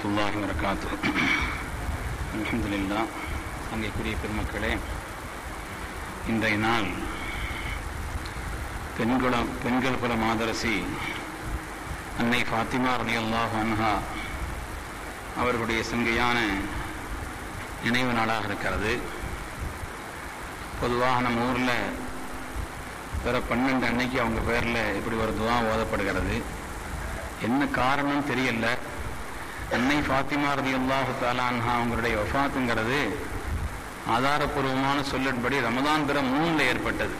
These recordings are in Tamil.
வரமத்துல்லாஹி வரகாத்து அல்ஹம்துலில்லா அங்கேக்குரிய பெருமக்களே இன்றைய நாள் பெண்குலம் பெண்கள் குல மாதரசி அன்னை ஃபாத்திமா ரலியல்லாஹு அன்ஹா அவர்களுடைய சங்கையான நினைவு நாளாக இருக்கிறது பொதுவாக நம்ம ஊரில் பிற பன்னெண்டு அன்னைக்கு அவங்க பேரில் இப்படி ஒரு துவா ஓதப்படுகிறது என்ன காரணம் தெரியல அன்னை ஃபாத்திமா ரதி அல்லாஹு தாலான்ஹா அவங்களுடைய வஃபாத்துங்கிறது ஆதாரப்பூர்வமான சொல்லின்படி ரமதான் பிற மூணில் ஏற்பட்டது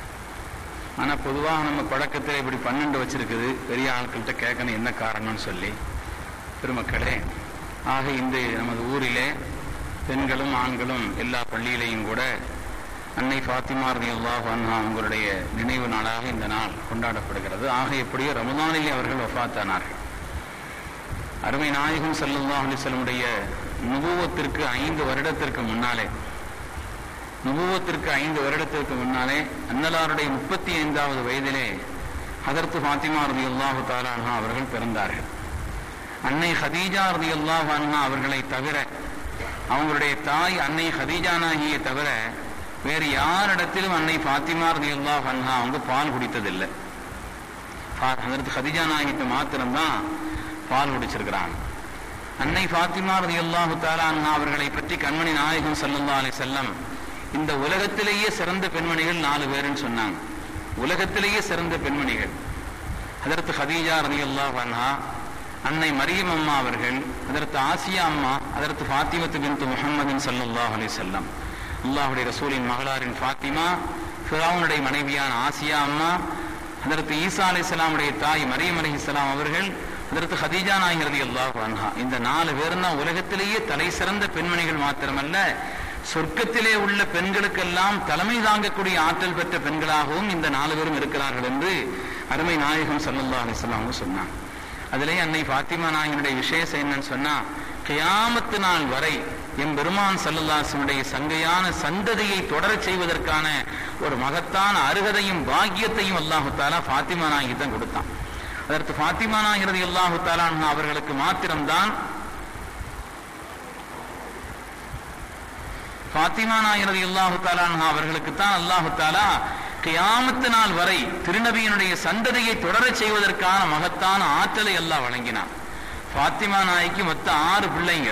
ஆனால் பொதுவாக நம்ம பழக்கத்தில் இப்படி பன்னெண்டு வச்சிருக்குது பெரிய ஆட்கள்கிட்ட கேட்கணும் என்ன காரணம்னு சொல்லி பெருமக்களே ஆக இந்த நமது ஊரிலே பெண்களும் ஆண்களும் எல்லா பள்ளியிலையும் கூட அன்னை ஃபாத்திமா ரதி அல்லாஹ் அன்ஹா அவங்களுடைய நினைவு நாளாக இந்த நாள் கொண்டாடப்படுகிறது ஆக எப்படியோ ரமதானிலே அவர்கள் வஃபாத்தானார்கள் அருமை நாயகம் சல்லுல்லாஹ் அலிசல்லமுடைய நுபுவத்திற்கு ஐந்து வருடத்திற்கு முன்னாலே நுபுவத்திற்கு ஐந்து வருடத்திற்கு முன்னாலே அன்னலாருடைய முப்பத்தி ஐந்தாவது வயதிலே ஹதர்த்து ஃபாத்திமா ரதி அல்லாஹு தாலான்ஹா அவர்கள் பிறந்தார்கள் அன்னை ஹதீஜா ரதி அல்லாஹ் அன்ஹா அவர்களை தவிர அவங்களுடைய தாய் அன்னை ஹதீஜா நாகியை தவிர வேறு யாரிடத்திலும் அன்னை ஃபாத்திமா ரதி அல்லாஹ் அன்ஹா அவங்க பால் குடித்ததில்லை அதற்கு ஹதிஜா நாயகிட்ட மாத்திரம்தான் பால் குடிச்சிருக்கிறாங்க அன்னை ஃபாத்திமா ரதி அல்லாஹு தாலான்ஹா அவர்களை பற்றி கண்மணி நாயகம் சல்லல்லா அலி செல்லம் இந்த உலகத்திலேயே சிறந்த பெண்மணிகள் நாலு பேருன்னு சொன்னாங்க உலகத்திலேயே சிறந்த பெண்மணிகள் அதற்கு ஹதீஜா ரதி அல்லாஹ் அன்ஹா அன்னை மரியம் அம்மா அவர்கள் அதற்கு ஆசியா அம்மா அதற்கு ஃபாத்திமத்து பின் முகமதின் சல்லுல்லாஹ் அலி செல்லம் அல்லாஹுடைய ரசூலின் மகளாரின் ஃபாத்திமா ஃபிராவுனுடைய மனைவியான ஆசியா அம்மா அதற்கு ஈசா அலி இஸ்லாமுடைய தாய் மரியம் அலி இஸ்லாம் அவர்கள் அதற்கு ஹதீஜா நாயகரதி அல்லாஹ் அன்ஹா இந்த நாலு பேரும் தான் உலகத்திலேயே தலை சிறந்த பெண்மணிகள் மாத்திரமல்ல சொர்க்கத்திலே உள்ள பெண்களுக்கெல்லாம் தலைமை தாங்கக்கூடிய ஆற்றல் பெற்ற பெண்களாகவும் இந்த நாலு பேரும் இருக்கிறார்கள் என்று அருமை நாயகம் சல்லல்லா அலிஸ்லாம் சொன்னாங்க அதிலே அன்னை ஃபாத்திமா நாயகனுடைய விசேஷம் என்னன்னு சொன்னா கியாமத்து நாள் வரை எம் பெருமான் சல்லுல்லாசனுடைய சங்கையான சந்ததியை தொடரச் செய்வதற்கான ஒரு மகத்தான அருகதையும் பாக்கியத்தையும் அல்லாஹு தாலா ஃபாத்திமா நாயகி தான் கொடுத்தான் அதற்கு ஃபாத்திமா நாயகிறது அல்லாஹு தாலான் அவர்களுக்கு மாத்திரம்தான் ஃபாத்திமா நாயகிறது அல்லாஹு தாலான் அவர்களுக்கு தான் அல்லாஹு தாலா கியாமத்து நாள் வரை திருநபியினுடைய சந்ததியை தொடரச் செய்வதற்கான மகத்தான ஆற்றலை எல்லாம் வழங்கினான் ஃபாத்திமா நாய்க்கு மொத்தம் ஆறு பிள்ளைங்க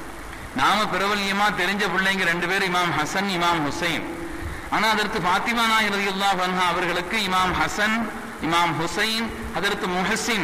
நாம பிரபல்யமா தெரிஞ்ச பிள்ளைங்க ரெண்டு பேர் இமாம் ஹசன் இமாம் ஹுசைன் ஆனா அதற்கு ஃபாத்திமா நாய் ரதி அல்லாஹ் அவர்களுக்கு இமாம் ஹசன் இமாம் ஹுசைன் அதற்கு முஹசின்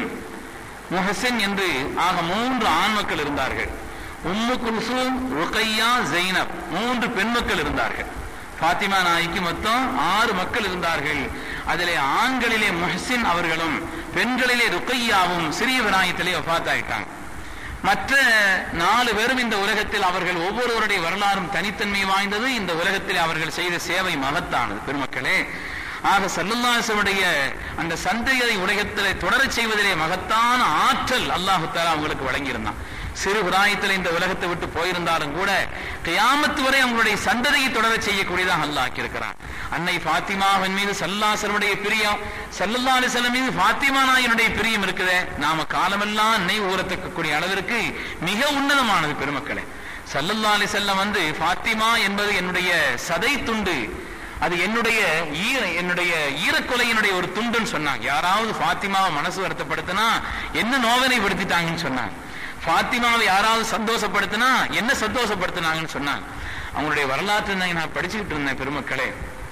முஹசின் என்று ஆக மூன்று ஆண் மக்கள் இருந்தார்கள் உம்மு குல்சூம் ருக்கையா ஜெய்னப் மூன்று பெண் மக்கள் இருந்தார்கள் ஃபாத்திமா நாய்க்கு மொத்தம் ஆறு மக்கள் இருந்தார்கள் அதிலே ஆண்களிலே முஹசின் அவர்களும் பெண்களிலே ருக்கையாவும் சிறிய விநாயகத்திலே வஃத்தாயிட்டாங்க மற்ற நாலு பேரும் இந்த உலகத்தில் அவர்கள் ஒவ்வொருவருடைய வரலாறும் தனித்தன்மை வாய்ந்தது இந்த உலகத்தில் அவர்கள் செய்த சேவை மகத்தானது பெருமக்களே ஆக சல்லுல்லாசனுடைய அந்த சந்தையை உலகத்தில் தொடரச் செய்வதிலே மகத்தான ஆற்றல் அல்லாஹு தாலா அவங்களுக்கு வழங்கியிருந்தான் சிறு பிராயத்தில் இந்த உலகத்தை விட்டு போயிருந்தாலும் கூட கியாமத்து வரை அவங்களுடைய சந்ததியை தொடரச் செய்யக்கூடியதாக அல்லாஹ் ஆக்கியிருக்கிறான் அன்னை ஃபாத்திமாவின் மீது சல்லாசனுடைய பிரியம் சல்லல்லா அலிசல்லம் மீது ஃபாத்திமா நாயனுடைய பிரியம் இருக்குதே நாம காலமெல்லாம் அன்னை ஊரத்துக்கக்கூடிய அளவிற்கு மிக உன்னதமானது பெருமக்களே சல்லல்லா அலிசல்லம் வந்து ஃபாத்திமா என்பது என்னுடைய சதை துண்டு அது என்னுடைய ஈர என்னுடைய ஈரக்கொலையினுடைய ஒரு துண்டுன்னு சொன்னாங்க யாராவது ஃபாத்திமாவை மனசு வருத்தப்படுத்தினா என்ன நோவனைப்படுத்திட்டாங்கன்னு சொன்னாங்க ஃபாத்திமாவை யாராவது சந்தோஷப்படுத்தினா என்ன சந்தோஷப்படுத்தினாங்கன்னு சொன்னாங்க அவங்களுடைய வரலாற்று நான் படிச்சுக்கிட்டு இருந்தேன் பெருமக்களே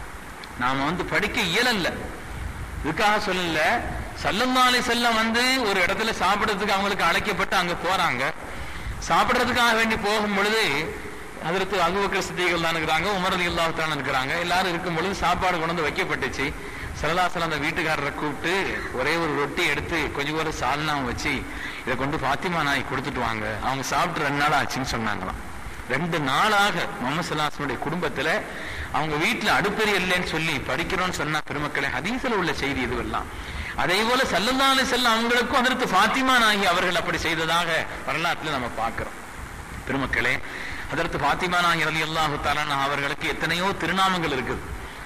நாம வந்து படிக்க இயலல்ல இதுக்காக சொல்லல சல்லம்மாலி செல்லம் வந்து ஒரு இடத்துல சாப்பிடறதுக்கு அவங்களுக்கு அழைக்கப்பட்டு அங்க போறாங்க சாப்பிடுறதுக்காக வேண்டி போகும் பொழுது அதற்கு அகுபக்கர் சித்திகள் தான் இருக்கிறாங்க உமரதி இல்லாத்தான் இருக்கிறாங்க எல்லாரும் இருக்கும் பொழுது சாப்பாடு கொண்டு வந்து வைக்கப்பட்டுச்சு சரதாசலம் அந்த வீட்டுக்காரரை கூப்பிட்டு ஒரே ஒரு ரொட்டி எடுத்து கொஞ்சம் கூட சால்னா வச்சு இதை கொண்டு பாத்திமா நாய் கொடுத்துட்டு வாங்க அவங்க சாப்பிட்டு ரெண்டு நாள் ஆச்சுன்னு சொன்னாங்களாம் ரெண்டு நாளாக முகமது சல்லாசனுடைய குடும்பத்துல அவங்க வீட்டுல அடுப்பெரி இல்லைன்னு சொல்லி படிக்கிறோம்னு சொன்னா பெருமக்களே ஹதீசில் உள்ள செய்தி இதுவெல்லாம் அதே போல சல்லல்லாலி செல்லம் அவங்களுக்கும் அதற்கு ஃபாத்திமா நாகி அவர்கள் அப்படி செய்ததாக வரலாற்றுல நம்ம பார்க்கிறோம் பெருமக்களே அதற்கு ஃபாத்திமா நாகி அலி அல்லாஹு தாலான அவர்களுக்கு எத்தனையோ திருநாமங்கள் இருக்குது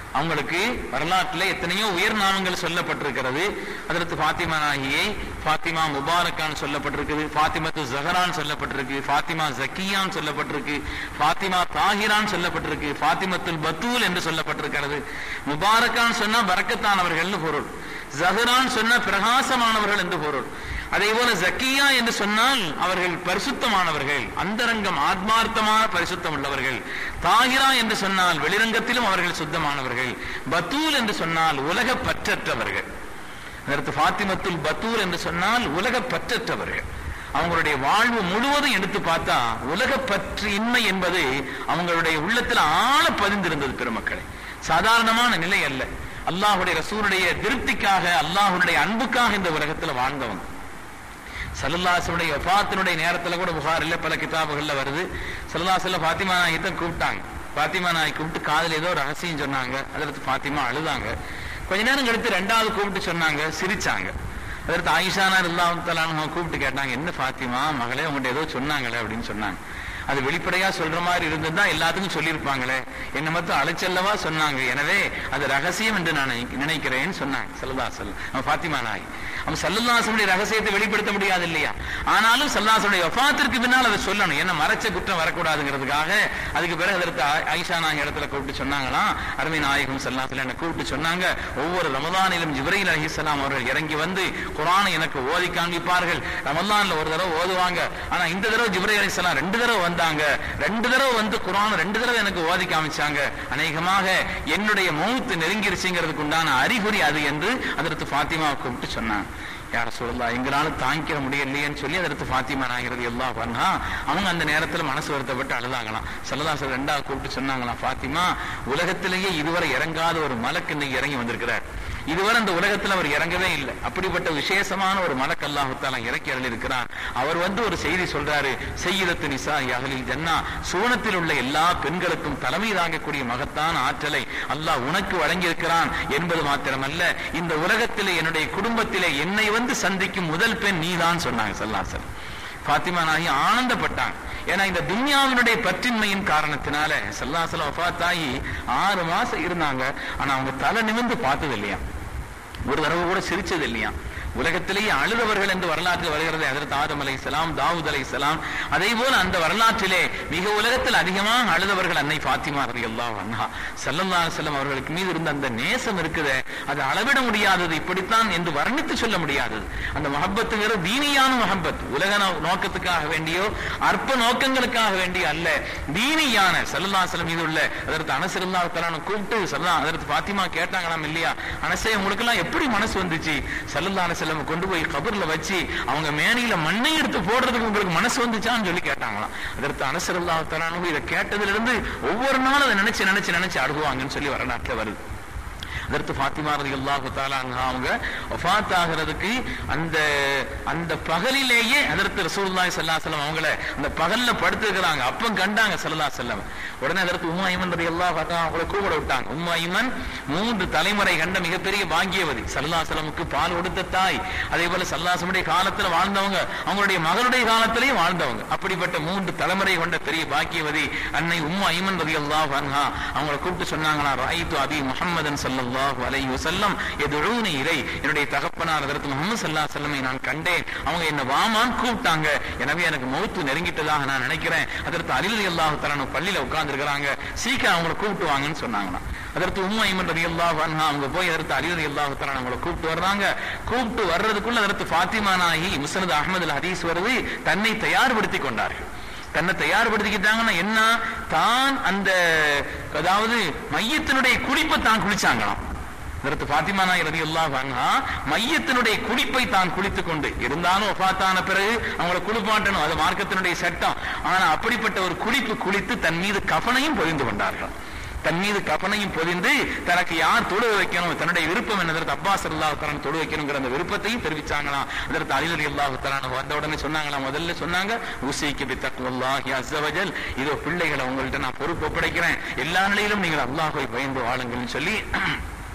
அவங்களுக்கு வரலாற்றில் எத்தனையோ உயர் நாமங்கள் சொல்லப்பட்டிருக்கிறது அதற்கு ஃபாத்திமா நாகியை ஃபாத்திமா முபாரக்கான் சொல்லப்பட்டிருக்குது ஃபாத்திமத்து ஜஹரான் சொல்லப்பட்டிருக்கு ஃபாத்திமா ஜக்கியான் சொல்லப்பட்டிருக்கு ஃபாத்திமா தாஹிரான் சொல்லப்பட்டிருக்கு ஃபாத்திமத்துல் பத்தூல் என்று சொல்லப்பட்டிருக்கிறது முபாரக்கான் சொன்னா பரக்கத்தானவர்கள்னு பொருள் ஜஹரான் சொன்னா பிரகாசமானவர்கள் என்று பொருள் அதே போல ஜக்கியா என்று சொன்னால் அவர்கள் பரிசுத்தமானவர்கள் அந்தரங்கம் ஆத்மார்த்தமான பரிசுத்தம் உள்ளவர்கள் தாகிரா என்று சொன்னால் வெளிரங்கத்திலும் அவர்கள் சுத்தமானவர்கள் பத்தூல் என்று சொன்னால் உலக பற்றற்றவர்கள் அதற்கு ஃபாத்திமத்துல் பத்தூல் என்று சொன்னால் உலக பற்றற்றவர்கள் அவங்களுடைய வாழ்வு முழுவதும் எடுத்து பார்த்தா உலக பற்று இன்மை என்பது அவங்களுடைய உள்ளத்தில் ஆழ பதிந்திருந்தது பெருமக்களே சாதாரணமான நிலை அல்ல அல்லாஹுடைய ரசூலுடைய திருப்திக்காக அல்லாஹுடைய அன்புக்காக இந்த உலகத்துல வாழ்ந்தவங்க சல்லல்லாசனுடைய வஃபாத்தினுடைய நேரத்துல கூட புகாரில் பல கிதாபுகள்ல வருது சல்லல்லாசல்ல ஃபாத்திமா நாயத்தை கூப்பிட்டாங்க ஃபாத்திமா நாய் கூப்பிட்டு காதுல ஏதோ ரகசியம் சொன்னாங்க அதற்கு ஃபாத்திமா அழுதாங்க கொஞ்ச நேரம் கழித்து ரெண்டாவது கூப்பிட்டு சொன்னாங்க சிரிச்சாங்க அதற்கு ஆயிஷானார் இல்லாம தலான்னு கூப்பிட்டு கேட்டாங்க என்ன ஃபாத்திமா மகளே உங்கள்கிட்ட ஏதோ சொன்னாங்களே அப்படின்னு சொன்னாங்க அது வெளிப்படையா சொல்ற மாதிரி இருந்திருந்தா எல்லாத்துக்கும் சொல்லியிருப்பாங்களே என்ன மட்டும் அழைச்சல்லவா சொன்னாங்க எனவே அது ரகசியம் என்று நான் நினைக்கிறேன்னு சொன்னாங்க சல்லா சொல் ஃபாத்திமா நாய் அவன் சல்லல்லாசனுடைய ரகசியத்தை வெளிப்படுத்த முடியாது இல்லையா ஆனாலும் சல்லாசனுடைய வஃபாத்திற்கு பின்னால் அதை சொல்லணும் என்ன மறைச்ச குற்றம் வரக்கூடாதுங்கிறதுக்காக அதுக்கு பிறகு அதற்கு ஆயிஷா நாய் இடத்துல கூப்பிட்டு சொன்னாங்களாம் அருமை நாயகம் சல்லாசல என்ன கூப்பிட்டு சொன்னாங்க ஒவ்வொரு ரமதானிலும் ஜிப்ரைல் அலிசலாம் அவர்கள் இறங்கி வந்து குரானை எனக்கு ஓதி காண்பிப்பார்கள் ரமதான்ல ஒரு தடவை ஓதுவாங்க ஆனா இந்த தடவை ஜிப்ரை அலிசலாம் ரெண்டு தடவை வந்தாங்க ரெண்டு தடவை வந்து குரான் ரெண்டு தடவை எனக்கு ஓதி காமிச்சாங்க அநேகமாக என்னுடைய மௌத்து நெருங்கிருச்சுங்கிறதுக்கு உண்டான அறிகுறி அது என்று அதற்கு ஃபாத்திமாவை கூப்பிட்டு சொன்னாங்க யார சொல்லலாம் எங்களால தாங்கிக்க முடியலையேன்னு சொல்லி அதற்கு ஃபாத்திமா நாகிறது எல்லா பண்ணா அவங்க அந்த நேரத்துல மனசு வருத்தப்பட்டு அழுதாங்களாம் சல்லதாசர் ரெண்டாவது கூப்பிட்டு சொன்னாங்களாம் ஃபாத்திமா உலகத்திலேயே இதுவரை இறங்காத ஒரு மலக்கு இன்னைக்கு இறங்கி வந்திருக்கிறார் இதுவரை அந்த உலகத்துல அவர் இறங்கவே இல்லை அப்படிப்பட்ட விசேஷமான ஒரு மலக் அல்லாஹுத்தால இறக்கி அருளிருக்கிறார் அவர் வந்து ஒரு செய்தி சொல்றாரு செய்யதத்து நிசா அகலில் ஜன்னா சூனத்தில் உள்ள எல்லா பெண்களுக்கும் தலைமை தாங்கக்கூடிய மகத்தான ஆற்றலை அல்லாஹ் உனக்கு வழங்கியிருக்கிறான் என்பது மாத்திரமல்ல இந்த உலகத்திலே என்னுடைய குடும்பத்திலே என்னை வந்து சந்திக்கும் முதல் பெண் நீதான் சொன்னாங்க சல்லாசன் பாத்திமா நாயி ஆனந்தப்பட்டாங்க ஏன்னா இந்த துன்யாவினுடைய பற்றின்மையின் காரணத்தினால சல்லாசலம் வஃபாத்தாயி ஆறு மாசம் இருந்தாங்க ஆனா அவங்க தலை நிமிந்து பார்த்தது இல்லையா ஒரு தடவை கூட சிரிச்சது இல்லையா உலகத்திலேயே அழுதவர்கள் என்று வரலாற்றில் வருகிறது அதற்கு ஆதம் அலை சலாம் தாவூத் அலை சலாம் அதே போல அந்த வரலாற்றிலே மிக உலகத்தில் அதிகமாக அழுதவர்கள் அன்னை பாத்திமா ரவி அல்லாஹ் அண்ணா சல்லல்லா செல்லம் அவர்களுக்கு மீது இருந்த அந்த நேசம் இருக்குது அது அளவிட முடியாதது இப்படித்தான் என்று வர்ணித்து சொல்ல முடியாதது அந்த மஹப்பத்துங்கிறது தீனியான மஹப்பத் உலக நோ- நோக்கத்துக்காக வேண்டியோ அற்ப நோக்கங்களுக்காக வேண்டியோ அல்ல தீனியான சல்லல்லா செல்லம் மீது உள்ள அதற்கு அனசருல்லா தலான கூப்பிட்டு சல்லா அதற்கு பாத்திமா கேட்டாங்களாம் இல்லையா அனசே உங்களுக்கு எல்லாம் எப்படி மனசு வந்துச்சு சல்லல்லா செல்லம் கொண்டு போய் கபர்ல வச்சு அவங்க மேனியில மண்ணை எடுத்து போடுறதுக்கு உங்களுக்கு மனசு வந்துச்சான்னு சொல்லி கேட்டாங்களாம் அதற்கு அனசருல்லா தலானு இதை கேட்டதுல இருந்து ஒவ்வொரு நாளும் அதை நினைச்சு நினைச்சு நினைச்சு அழுகுவாங்கன்னு சொல்லி வரலாற்றுல வருது அதற்கு ஃபாத்திமா ரதி அல்லாஹு அவங்க வஃபாத் ஆகிறதுக்கு அந்த அந்த பகலிலேயே அதற்கு ரசூலுல்லாஹி ஸல்லல்லாஹு அலைஹி வஸல்லம் அவங்கள அந்த பகல்ல படுத்துக்கிறாங்க அப்ப கண்டாங்க ஸல்லல்லாஹு அலைஹி வஸல்லம் உடனே அதற்கு உம்மு ஐமன் ரதி அல்லாஹு அவங்கள கூப்பிட விட்டாங்க உம்மு ஐமன் மூன்று தலைமுறை கண்ட மிகப்பெரிய பாக்கியவதி ஸல்லல்லாஹு அலைஹி வஸல்லமுக்கு பால் கொடுத்த தாய் அதே போல சல்லாசமுடைய காலத்துல வாழ்ந்தவங்க அவங்களுடைய மகளுடைய காலத்திலையும் வாழ்ந்தவங்க அப்படிப்பட்ட மூன்று தலைமுறை கொண்ட பெரிய பாக்கியவதி அன்னை உம்மு ஐமன் ரதி அல்லாஹ் அவங்கள கூப்பிட்டு சொன்னாங்களா ராயித்து அபி முஹம்மதன் ஸல்லல்லாஹு அலைஹி வஸல்லம் எதுஊனி இலை என்னுடைய தகப்பனார் அதற்கு முகமது ஸல்லல்லாஹு அலைஹி வஸல்லம் நான் கண்டேன் அவங்க என்ன வாமான்னு கூப்பிட்டாங்க எனவே எனக்கு மௌத்து நெருங்கிட்டதாக நான் நினைக்கிறேன் அதற்கு அலிலி அல்லாஹ் தலான பள்ளியில உட்கார்ந்து இருக்கிறாங்க சீக்கிரம் அவங்கள கூப்பிட்டு வாங்கன்னு சொன்னாங்களாம் அதற்கு உம்மா ஐமன் ரதி அல்லாஹ் அவங்க போய் அதற்கு அலிலி அல்லாஹ் தலான அவங்கள கூப்பிட்டு வர்றாங்க கூப்பிட்டு வர்றதுக்குள்ள அதற்கு ஃபாத்திமா நாயி முஸ்னத் அஹமது அல் ஹதீஸ் வருது தன்னை தயார்படுத்தி கொண்டார்கள் தன்னை தயார்படுத்திக்கிட்டாங்கன்னா என்ன தான் அந்த அதாவது மையத்தினுடைய குடிப்பை தான் குளிச்சாங்களாம் இதற்கு பாத்திமா நாய் ரதி வாங்க மையத்தினுடைய குடிப்பை தான் குளித்துக் கொண்டு இருந்தாலும் ஒஃபாத்தான பிறகு அவங்களை குளிப்பாட்டணும் அது மார்க்கத்தினுடைய சட்டம் ஆனா அப்படிப்பட்ட ஒரு குளிப்பு குளித்து தன் மீது கஃனையும் பொழிந்து கொண்டார்கள் தன் மீது கபனையும் பொதிந்து தனக்கு யார் தொழு வைக்கணும் தன்னுடைய விருப்பம் என்னதற்கு அப்பாஸ் அல்லாஹ் தரான் தொழு வைக்கணுங்கிற அந்த விருப்பத்தையும் தெரிவிச்சாங்களாம் அதற்கு அலிலி அல்லாஹ் தரான் வந்த உடனே சொன்னாங்களாம் முதல்ல சொன்னாங்க ஊசிக்கு பித்தக்குல்லாஹி அஸ்ஸவஜல் இதோ பிள்ளைகளை உங்கள்கிட்ட நான் பொறுப்பு ஒப்படைக்கிறேன் எல்லா நிலையிலும் நீங்கள் அல்லாஹை பயந்து வாழுங்கள்னு சொல்லி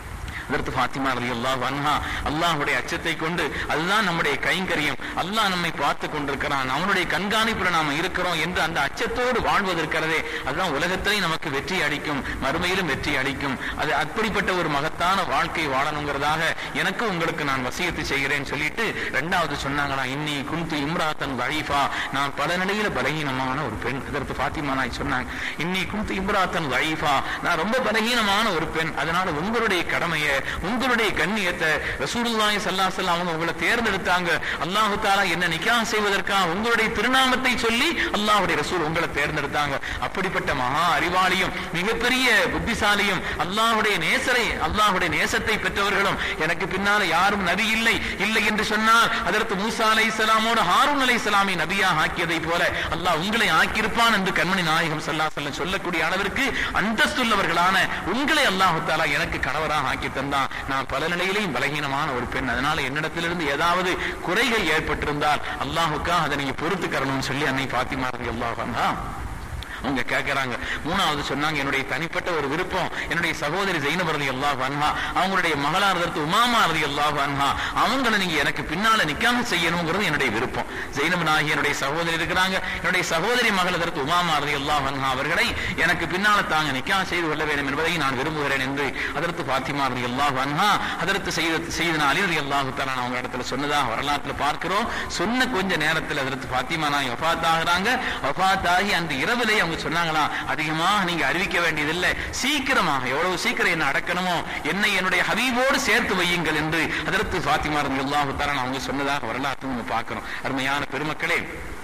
அதற்கு ஃபாத்திமா ரலி அல்லாஹ் அன்ஹா அல்லாஹ்வுடைய அச்சத்தை கொண்டு அதுதான் நம்முடைய கைங்கரியம் அல்லாஹ் நம்மை பார்த்து கொண்டிருக்கிறான் அவனுடைய கண்காணிப்புல நாம இருக்கிறோம் என்று அந்த அச்சத்தோடு வாழ்வது இருக்கிறதே அதுதான் உலகத்திலே நமக்கு வெற்றி அளிக்கும் மறுமையிலும் வெற்றி அளிக்கும் அது அப்படிப்பட்ட ஒரு மகத்தான வாழ்க்கை வாழணுங்கிறதாக எனக்கு உங்களுக்கு நான் வசியத்து செய்கிறேன் சொல்லிட்டு ரெண்டாவது சொன்னாங்களா இன்னி குந்து இம்ராத்தன் வைஃபா நான் பல நிலையில பலகீனமான ஒரு பெண் அதற்கு ஃபாத்திமா நாய் சொன்னாங்க இன்னி குந்து இம்ராத்தன் வைஃபா நான் ரொம்ப பலகீனமான ஒரு பெண் அதனால உங்களுடைய கடமையை உங்களுடைய கண்ணியத்தை ரசூலுல்லாஹி ஸல்லல்லாஹு அலைஹி வஸல்லம் அவங்க உங்களை தேர்ந்தெடுத்தாங்க அல்லாஹ் தஆலா என்ன நிக்காஹ் செய்வதற்காக உங்களுடைய திருநாமத்தை சொல்லி அல்லாஹ்வுடைய ரசூல் உங்களை தேர்ந்தெடுத்தாங்க அப்படிப்பட்ட மகா அறிவாளியும் மிகப்பெரிய புத்திசாலியும் அல்லாஹ்வுடைய நேசரை அல்லாஹ்வுடைய நேசத்தை பெற்றவர்களும் எனக்கு பின்னால யாரும் நபி இல்லை இல்லை என்று சொன்னால் அதற்கு மூசா அலைஹிஸ்ஸலாமோடு ஹாரூன் அலைஹிஸ்ஸலாமை நபியாக ஆக்கியதை போல அல்லாஹ் உங்களை ஆக்கியிருப்பான் என்று கண்மணி நாயகம் ஸல்லல்லாஹு அலைஹி வஸல்லம் சொல்லக்கூடிய அளவிற்கு அந்தஸ்துள்ளவர்களான உங்களை அல்லாஹ் தஆலா எனக்கு கணவராக ஆக்கி தந்தான் நான் பல நிலையிலையும் பலகீனமான ஒரு பெண் அதனால என்னிடத்திலிருந்து ஏதாவது குறைகள் ஏற்பட்டிருந்தால் அல்லாஹுக்காக அதை நீங்க பொறுத்துக்கறணும்னு சொல்லி அன்னை பாத்திமா ரலியல்லாஹு அன்ஹா அவங்க கேட்கறாங்க மூணாவது சொன்னாங்க என்னுடைய தனிப்பட்ட ஒரு விருப்பம் என்னுடைய சகோதரி ஜெயினப் ரதி அல்லாஹ் அன்ஹா அவங்களுடைய மகளார் அதற்கு உமாமா ரதி அல்லாஹ் அன்ஹா அவங்கள நீங்க எனக்கு பின்னால நிக்காம செய்யணுங்கிறது என்னுடைய விருப்பம் ஜெயினப் நாகி என்னுடைய சகோதரி இருக்கிறாங்க என்னுடைய சகோதரி மகள் அதற்கு உமாமா ரதி அல்லாஹ் அன்ஹா அவர்களை எனக்கு பின்னால தாங்க நிக்காம செய்து கொள்ள வேண்டும் என்பதை நான் விரும்புகிறேன் என்று அதற்கு பாத்திமா ரதி அல்லாஹ் அன்ஹா அதற்கு செய்த செய்தன அலி ரதி அல்லாஹு தஆலா அவங்க இடத்துல சொன்னதாக வரலாற்றுல பார்க்கிறோம் சொன்ன கொஞ்ச நேரத்தில் அதற்கு பாத்திமா நாய் வஃபாத் ஆகுறாங்க வஃபாத் ஆகி அந்த இரவிலே அவங்க சொன்னாங்களாம் அதிகமாக நீங்க அறிவிக்க வேண்டியதில்லை சீக்கிரமாக எவ்வளவு சீக்கிரம் என்ன அடக்கணுமோ என்னை என்னுடைய ஹபீபோடு சேர்த்து வையுங்கள் என்று அதற்கு ஃபாத்திமா ரலியல்லாஹு தஆலா அவங்க சொன்னதாக வரலாற்று நம்ம பார்க்கிறோம் அருமையான பெருமக்களே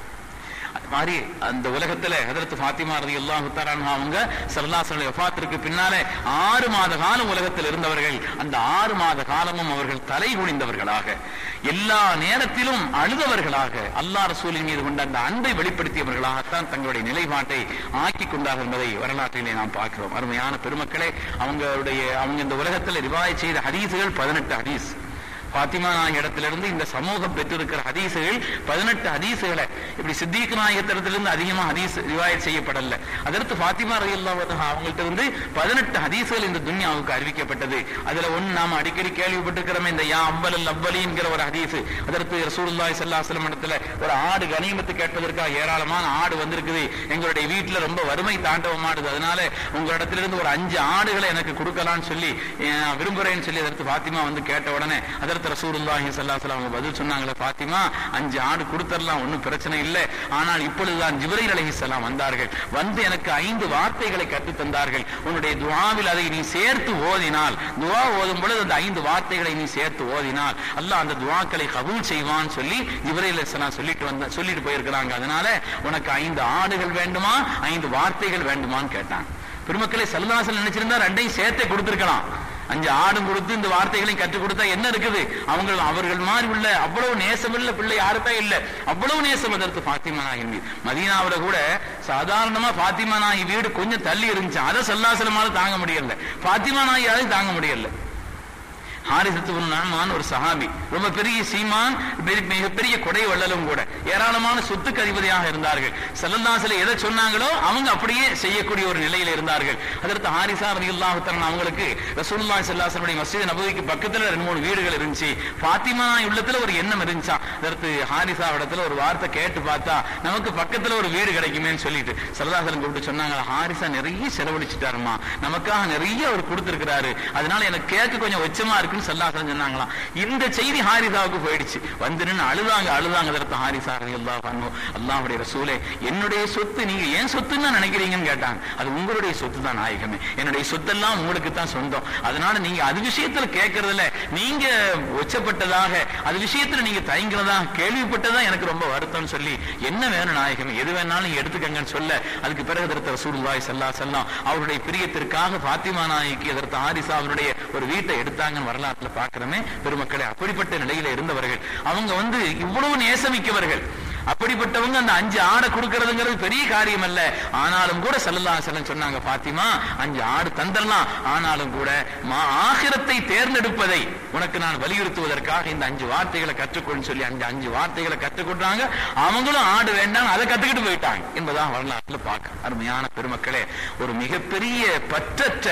அது மாதிரி அந்த உலகத்துல ஹதரத் ஃபாத்திமா ரலியல்லாஹு தஆலா அன்ஹா அவங்க ஸல்லல்லாஹு அலைஹி வஃபாத்திற்கு பின்னாலே ஆறு மாத காலம் உலகத்தில் இருந்தவர்கள் அந்த ஆறு மாத காலமும் அவர்கள் தலை குனிந்தவர்களாக எல்லா நேரத்திலும் அழுதவர்களாக அல்லாஹ் ரசூலின் மீது கொண்ட அந்த அன்பை வெளிப்படுத்தியவர்களாகத்தான் தங்களுடைய நிலைப்பாட்டை ஆக்கி கொண்டார்கள் என்பதை வரலாற்றிலே நாம் பார்க்கிறோம் அருமையான பெருமக்களே அவங்களுடைய அவங்க இந்த உலகத்தில் ரிவாய் செய்த ஹதீசுகள் பதினெட்டு ஹதீஸ் பாத்திமா நாயக இடத்திலிருந்து இந்த சமூகம் பெற்றிருக்கிற ஹதீசுகள் பதினெட்டு ஹதீசுகளை இப்படி சித்திக் நாயகத்திடத்திலிருந்து அதிகமா ஹதீஸ் ரிவாயத் செய்யப்படல அதற்கு பாத்திமா ரயில்லா அவங்கள்ட்ட இருந்து பதினெட்டு ஹதீசுகள் இந்த துன்யாவுக்கு அறிவிக்கப்பட்டது அதுல ஒண்ணு நாம அடிக்கடி கேள்விப்பட்டிருக்கிறோமே இந்த யா அம்பல் அவ்வலிங்கிற ஒரு ஹதீஸ் அதற்கு ரசூலுல்லாஹி ஸல்லல்லாஹு அலைஹி வஸல்லம் இடத்துல ஒரு ஆடு கனிமத்து கேட்பதற்காக ஏராளமான ஆடு வந்திருக்குது எங்களுடைய வீட்டுல ரொம்ப வறுமை தாண்டவமாடுது அதனால உங்களிடத்திலிருந்து ஒரு அஞ்சு ஆடுகளை எனக்கு கொடுக்கலாம்னு சொல்லி அஹ், விரும்புறேன்னு சொல்லி அதற்கு பாத்திமா வந்து கேட்ட உடனே அதற்கு ரசூலுல்லாஹி ஸல்லல்லாஹு அலைஹி வஸல்லம் அவங்க பதில் சொன்னாங்களே பாத்திமா அஞ்சு ஆடு கொடுத்தரலாம் ஒன்றும் பிரச்சனை இல்லை ஆனால் இப்பொழுதுதான் ஜிப்ரைல் அலைஹிஸ்ஸலாம் வந்தார்கள் வந்து எனக்கு ஐந்து வார்த்தைகளை கற்றுத் தந்தார்கள் உன்னுடைய துஆவில் அதை நீ சேர்த்து ஓதினால் துஆ ஓதும் பொழுது அந்த ஐந்து வார்த்தைகளை நீ சேர்த்து ஓதினால் அல்லாஹ் அந்த துஆக்களை கபூல் செய்வான் சொல்லி ஜிப்ரைல் அலைஹிஸ்ஸலாம் சொல்லிட்டு வந்த சொல்லிட்டு போயிருக்கிறாங்க அதனால உனக்கு ஐந்து ஆடுகள் வேண்டுமா ஐந்து வார்த்தைகள் வேண்டுமான்னு கேட்டாங்க பெருமக்களை சல்லாசல் நினைச்சிருந்தா ரெண்டையும் சேர்த்தே கொடுத்திருக்கலாம் அஞ்சு ஆடும் கொடுத்து இந்த வார்த்தைகளையும் கற்றுக் கொடுத்தா என்ன இருக்குது அவங்க அவர்கள் மாதிரி உள்ள அவ்வளவு நேசமுள்ள பிள்ளை யாருமே இல்ல அவ்வளவு நேசம் அதற்கு பாத்திமா நாயகி மீது மதீனாவுல கூட சாதாரணமா பாத்திமா நாயகி வீடு கொஞ்சம் தள்ளி இருந்துச்சு அதை சல்லாசலமால தாங்க முடியல பாத்திமா நாயகி அதை தாங்க முடியல ஹாரிசத்து நாமான் ஒரு சஹாபி ரொம்ப பெரிய சீமான் பெரிய- மிகப்பெரிய கொடை வள்ளலும் கூட ஏராளமான சொத்துக்கு அதிபதியாக இருந்தார்கள் செல்லல்லாசில எதை சொன்னாங்களோ அவங்க அப்படியே செய்யக்கூடிய ஒரு நிலையில இருந்தார்கள் அதற்கு ஹாரிசா ரலியல்லாஹு தஆலா அவங்களுக்கு ரசூலுல்லாஹி ஸல்லல்லாஹு அலைஹி வஸல்லம் மஸ்ஜித் நபவிக்கு பக்கத்துல ரெண்டு மூணு வீடுகள் இருந்துச்சு பாத்திமா உள்ளத்துல ஒரு எண்ணம் இருந்துச்சா அதற்கு ஹாரிசா இடத்துல ஒரு வார்த்தை கேட்டு பார்த்தா நமக்கு பக்கத்துல ஒரு வீடு கிடைக்குமேன்னு சொல்லிட்டு சரதாசலம் கூப்பிட்டு சொன்னாங்க ஹாரிசா நிறைய செலவழிச்சிட்டாருமா நமக்காக நிறைய அவர் கொடுத்திருக்கிறாரு அதனால எனக்கு கேட்க கொஞ்சம் உச்சமா இருக்குன்னு சல்லாசலம் சொன்னாங்களாம் இந்த செய்தி ஹாரிசாவுக்கு போயிடுச்சு வந்து நின்னு அழுதாங்க அழுதாங்க அதற்கு ஹாரிசா ரலியல்லாஹு அன்ஹு அல்லாஹ்வுடைய ரசூலே என்னுடைய சொத்து நீங்க ஏன் சொத்துன்னு தான் நினைக்கிறீங்கன்னு கேட்டாங்க அது உங்களுடைய சொத்து தான் நாயகமே என்னுடைய சொத்தெல்லாம் உங்களுக்கு தான் சொந்தம் அதனால நீங்க அது விஷயத்துல கேட்கறதுல நீங்க ஒச்சப்பட்டதாக அது விஷயத்துல நீங்க தயங்குறதாக கேள்விப்பட்டதா எனக்கு ரொம்ப வருத்தம்னு சொல்லி என்ன வேணும் நாயகமே எது வேணாலும் நீங்க எடுத்துக்கங்கன்னு சொல்ல அதுக்கு பிறகு எதிர்த்த ரசூலுல்லாஹி ஸல்லல்லாஹு அலைஹி வஸல்லம் அவருடைய பிரியத்திற்காக ஃபாத்திமா நாயகி எதிர்த்த ஹாரிசா அவருடைய ஒரு வீட்டை எடுத்தாங்கன்னு வரலாற்றுல பார்க்கிறோமே பெருமக்களே அப்படிப்பட்ட நிலையில இருந்தவர்கள் அவங்க வந்து இவ்வளவு நேசமிக்கவர்கள் அப்படிப்பட்டவங்க அந்த அஞ்சு ஆடை கொடுக்கறதுங்கிறது பெரிய காரியம் அல்ல ஆனாலும் கூட சல்லல்லா செல்லம் சொன்னாங்க பாத்திமா அஞ்சு ஆடு தந்தரலாம் ஆனாலும் கூட மா ஆகிரத்தை தேர்ந்தெடுப்பதை உனக்கு நான் வலியுறுத்துவதற்காக இந்த அஞ்சு வார்த்தைகளை கற்றுக்கொள்னு சொல்லி அஞ்சு அஞ்சு வார்த்தைகளை கற்றுக்கொண்டாங்க அவங்களும் ஆடு வேண்டாம் அதை கத்துக்கிட்டு போயிட்டாங்க என்பதான் வரலாற்றுல பார்க்க அருமையான பெருமக்களே ஒரு மிகப்பெரிய பற்றற்ற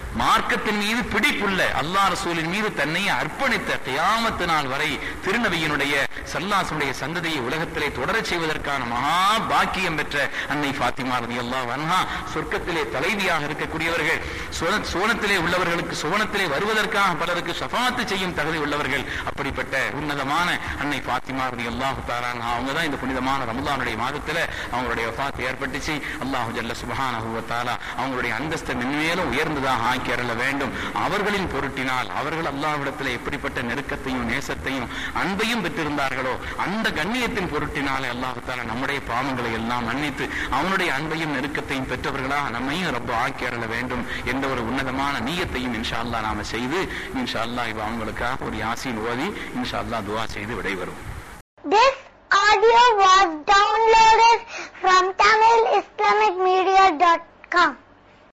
மார்க்கத்தின் மீது பிடிப்புள்ள அல்லாஹ் ரசூலின் மீது தன்னை அர்ப்பணித்த கியாமத்து நாள் வரை திருநபியினுடைய சல்லாசுடைய சந்ததியை உலகத்திலே தொடரச் செய்வதற்கான மகா பாக்கியம் பெற்ற அன்னை ஃபாத்திமா ரலியல்லாஹு அன்ஹா சொர்க்கத்திலே தலைவியாக இருக்கக்கூடியவர்கள் சுவன- சுவனத்திலே உள்ளவர்களுக்கு சுவனத்திலே வருவதற்காக பலருக்கு ஷஃபாத்து செய்யும் தகுதி உள்ளவர்கள் அப்படிப்பட்ட உன்னதமான அன்னை ஃபாத்திமா ரலியல்லாஹு தஆலா அன்ஹா அவங்க தான் இந்த புனிதமான ரமலானுடைய மாதத்துல அவங்களுடைய வஃபாத் ஏற்பட்டுச்சு அல்லாஹு ஜல்ல சுப்ஹானஹு வ தஆலா அவங்களுடைய அந்தஸ்தை மென்மேலும் உயர்ந்ததாக ஆக்கி அருள வேண்டும் அவர்களின் பொருட்டினால் அவர்கள் அல்லாஹ்விடத்தில் எப்படிப்பட்ட நெருக்கத்தையும் நேசத்தையும் அன்பையும் பெற்றிருந்தார்களோ அந்த கண்ணியத்தின் பொருட்டினாலே அல்லாஹு தாலா நம்முடைய பாவங்களை எல்லாம் மன்னித்து அவனுடைய அன்பையும் நெருக்கத்தையும் பெற்றவர்களாக நம்மையும் ரொம்ப ஆக்கி அருள வேண்டும் என்ற ஒரு உன்னதமான நீயத்தையும் இன்ஷா அல்லாஹ் நாம செய்து இன்ஷா அல்லாஹ் இப்ப அவங்களுக்காக ஒரு யாசின் ஓதி இன்ஷா அல்லாஹ் துவா செய்து விடைபெறும் This audio was downloaded from TamilIslamicMedia.com.